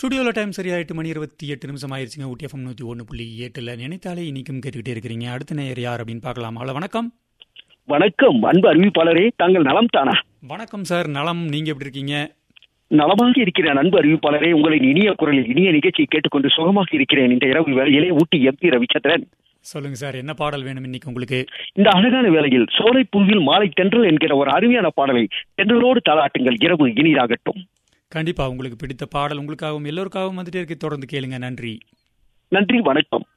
ஸ்டுடியோவில் டைம் சரியா எட்டு மணி இருபத்தி எட்டு நிமிஷம் ஆயிருச்சுங்க ஊட்டி எஃப்எம் நூற்றி ஒன்று புள்ளி எட்டில் நினைத்தாலே இன்னைக்கும் கேட்டுக்கிட்டே இருக்கிறீங்க அடுத்த நேயர் யார் அப்படின்னு பார்க்கலாம் ஹலோ வணக்கம் வணக்கம் அன்பு அறிவிப்பாளரே தாங்கள் நலம் தானா வணக்கம் சார் நலம் நீங்கள் எப்படி இருக்கீங்க நலமாக இருக்கிறேன் அன்பு அறிவிப்பாளரே உங்களின் இனிய குரலில் இனிய நிகழ்ச்சியை கேட்டுக்கொண்டு சுகமாக இருக்கிறேன் இந்த இரவு வேளையிலே ஊட்டி எம்பி ரவிச்சந்திரன் சொல்லுங்க சார் என்ன பாடல் வேணும் இன்னைக்கு உங்களுக்கு இந்த அழகான வேளையில் சோலை பூவில் மாலை தென்றல் என்கிற ஒரு அருமையான பாடலை தென்றலோடு தாளாட்டுங்கள் இரவு இனிதாகட்டும் கண்டிப்பா உங்களுக்கு பிடித்த பாடல் உங்களுக்காகவும் எல்லோருக்காகவும் வந்துட்டே இருக்கு தொடர்ந்து கேளுங்க நன்றி நன்றி வணக்கம்